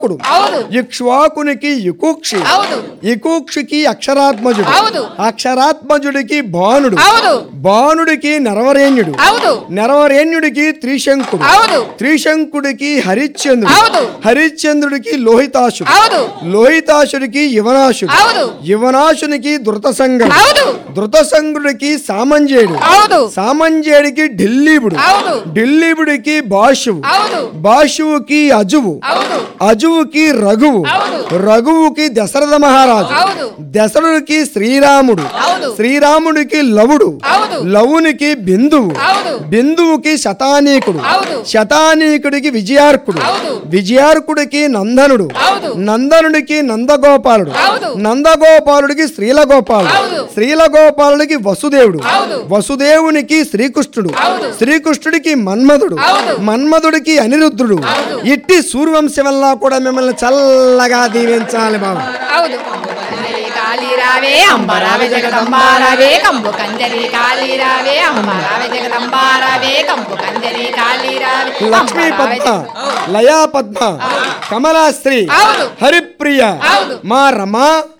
కుడు అవును ఇక్ష్వాకునికి ఇకుక్షి అవును ఇకుక్షికి అక్షరాత్మజుడు అవును. అక్షరాత్మజుడికి బాణుడు అవును బాణుడికి నరవరేణ్యుడు అవును నరవరేణ్యుడికి త్రిశంకుడు అవును త్రిశంకుడికి హరిశ్చంద్రుడు అవును. హరిశ్చంద్రుడికి లోహితాశుడు అవును లోహితాశుడికి యువనాశుడు అవును యువనాశునికి ధృతసంగడు అవును ధృతసంగుడికి సామంజేయుడు అవును సామంజేయుడికి ఢిల్లీబుడు అవును ఢిల్లీబుడికి బాషువు అవును బాషువుకి అజువు అవును అజువుకి రఘువు అవును. రఘువుకి దశరథ మహారాజు అవును దశరుడికి శ్రీరాముడు అవును శ్రీరాముడికి లవుడు అవును లవునికి బిందువు అవును బిందువుకి శతానీకుడు అవును శతానీకుడికి విజయార్కుడు అవును విజయార్కుడికి నందనుడు అవును నందనుడికి నందగోపాలుడు అవును నందగోపాలుడికి శ్రీలగోపాలుడు అవును. శ్రీలగోపాలుడికి వసుదేవుడు అవును. వసుదేవునికి శ్రీకృష్ణుడు అవును. శ్రీకృష్ణుడికి మన్మధుడు అవును. మన్మధుడికి అనిరుద్ధుడు అవును. ఇట్టి సూర్యవంశం వల్ల కూడా మిమ్మల్ని చల్లగా దీవించాలి బాబు అవును కంజరి కాళీరావే అంబరావే జగదంబారావే కంబు కంజరి కాళీరావే అంబరావే జగదంబారావే కంబు కంజరి కాళీరావే లక్ష్మీ అంబరావే పద్మ లయా పద్మ కమలాశ్రీ అవును. హరిప్రియ అవును. మా రమ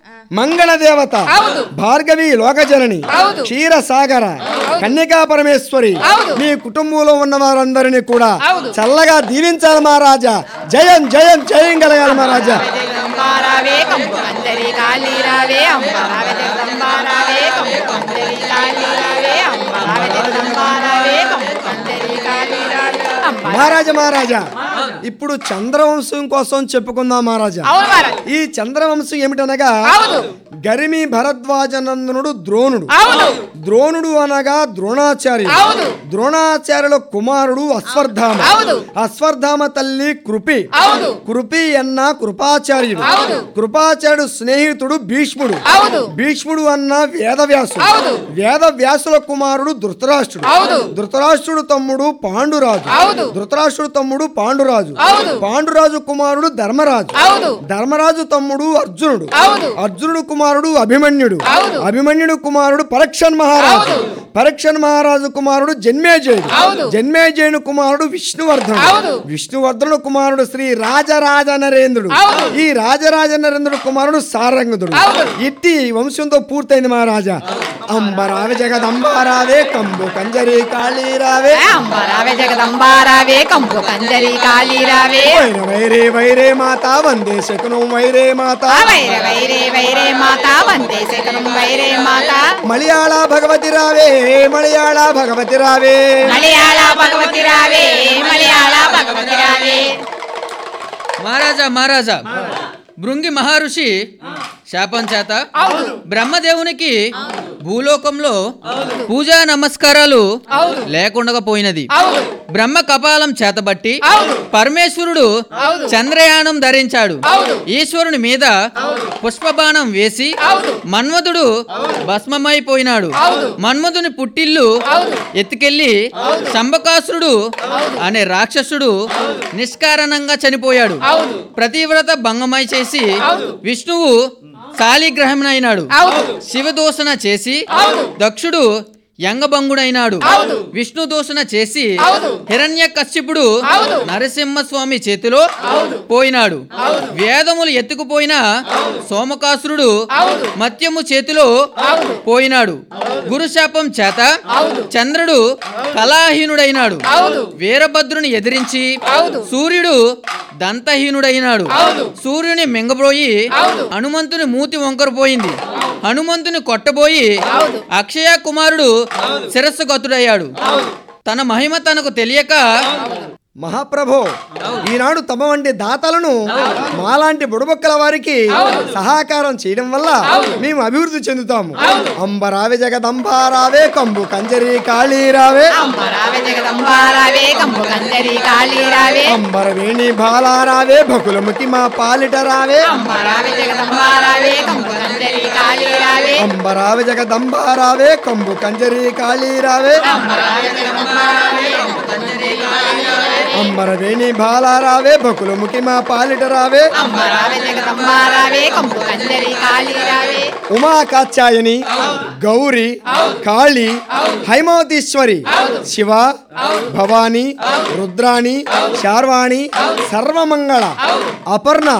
మంగళ దేవత అవును. భార్గవి లోకజనని అవును. క్షీరసాగర కన్యకా పరమేశ్వరి అవును. మీ కుటుంబంలో ఉన్న వారందరినీ కూడా అవును. చల్లగా దీవించాలి మహారాజా జయం జయం జయం కలగాలి మహారాజా జగదంబారావే కంబు కంజరి కాళీరావే అంబరావే జగదంబారావే కంబు కంజరి కాళీరావే అంబరావే జగదంబారావే కంబు కంజరి కాళీరావే అంబరావే మహారాజా మహారాజా ఇప్పుడు చంద్రవంశం కోసం చెప్పుకుందాం మహారాజా అవును మహారాజ్ ఈ చంద్రవంశం ఏమిటనగా అవును గరిమి భరద్వాజనందనుడు ద్రోణుడు అవును ద్రోణుడు అనగా ద్రోణాచార్యుడు అవును ద్రోణాచార్యుల కుమారుడు అశ్వర్ధామ అవును. అశ్వర్ధామ తల్లి కృపి అవును కృపి అన్న కృపాచార్యుడు అవును. కృపాచార్యుడు స్నేహితుడు భీష్ముడు అవును భీష్ముడు అన్న వేదవ్యాసుడు అవును. వేదవ్యాసుల కుమారుడు ధృతరాష్ట్రుడు అవును. ధృతరాష్ట్రుడు తమ్ముడు పాండురాజు అవును. ధృతరాష్ట్రుడు తమ్ముడు పాండురాజు అవును. పాండురాజు కుమారుడు ధర్మరాజు అవును ధర్మరాజు తమ్ముడు అర్జునుడు అవును. అర్జునుడు కుమారుడు అభిమన్యుడు అవును. అభిమన్యుడు కుమారుడు పరీక్షన్ మహారాజు పరీక్షన్ మహారాజు కుమారుడు జన్మేజయుడు అవును. జన్మేజయుని కుమారుడు విష్ణువర్ధనుడు అవును. విష్ణువర్ధనుడు కుమారుడు శ్రీ రాజరాజ నరేంద్రుడు అవును. ఈ రాజరాజ నరేంద్రుడు కుమారుడు సారంగుడు అవును. ఇట్టి వంశంతో పూర్తయింది మహారాజా అంబరావే జగదంబారావే కంబు కంజరి కాళీరావే అంబరావే జగదంబారావే కంబు కంజరి కాళీరావే వైర వైరే వైరే మాత వందే శకునం వైరే మాత వైరే వైరే వైరే మాత వందే శకనం వైరే మాత మలయాళ భగవతి రావే మలయాళ భగవతి రావే మలయాళ భగవతి రావే మలయాళ భగవతి రావే మహారాజా మహారాజా భృంగి మహర్షి శాపం చేత బ్రహ్మదేవునికి భూలోకంలో పూజా నమస్కారాలు లేకుండా పోయినది అవును బ్రహ్మ కపాలం చేతబట్టి అవును. పరమేశ్వరుడు అవును. చంద్రయానం ధరించాడు అవును. ఈశ్వరుని మీద పుష్పబాణం వేసి అవును. మన్మధుడు భస్మమైపోయినాడు అవును. మన్మధుని పుట్టిల్లు అవును. ఎత్తుకెళ్లి శంబకాసురుడు అనే రాక్షసుడు నిష్కారణంగా చనిపోయాడు అవును. ప్రతివ్రత భంగమై చేసి అవును. విష్ణువు శాలిగ్రహమునైనాడు అవును శివదూషణ చేసి అవును. దక్షుడు యంగభంగుడైనాడు అవును. విష్ణు దూషణ చేసి అవును. హిరణ్య కశ్యపుడు అవును. నరసింహస్వామి చేతిలో పోయినాడు వేదములు ఎత్తుకుపోయిన సోమకాసురుడు అవును. మత్యము చేతిలో అవును. పోయినాడు గురుశాపం చేత అవును. చంద్రుడు కళాహీనుడైనాడు అవును. వీరభద్రుని ఎదిరించి అవును. సూర్యుడు దంతహీనుడైనాడు అవును. సూర్యుని మింగబోయి అవును. హనుమంతుని మూతి వంకరపోయింది హనుమంతుని కొట్టబోయి అవును. అక్షయ కుమారుడు శిరస్సు గతుడయ్యాడు తన మహిమ తనకు తెలియక మహాప్రభో ఈనాడు తమ వంటి దాతలను మాలాంటి బుడబొక్కల వారికి సహకారం చేయడం వల్ల మేము అభివృద్ధి చెందుతాము అంబరావే జగదంబారావే కంబు కంజరి కాళీరావే అంబరావే జగదంబారావే కంబు కంజరి కాళీరావే అంబర వేణి బాలారావే భకులముకి మా పాలిట రావే అంబరావే జగదంబారావే కంబు కంజరి కాళీరావే అంబరావే జగదంబారావే కంబు కంజరి కాళీరావే అంబరావే జగదంబారావే కంబు కంజరి కాళీరావే అంబరవేణి బాలారావే బకులముఖి మా పాలిట రావే అంబరావే జగదంబారావే కంపు కంజరి కాళీరావే ఉమా కాత్యాయని గౌరి కాళి హైమవతీశ్వరి శివ భవాని రుద్రాణి శార్వాణి సర్వమంగళ అపర్ణ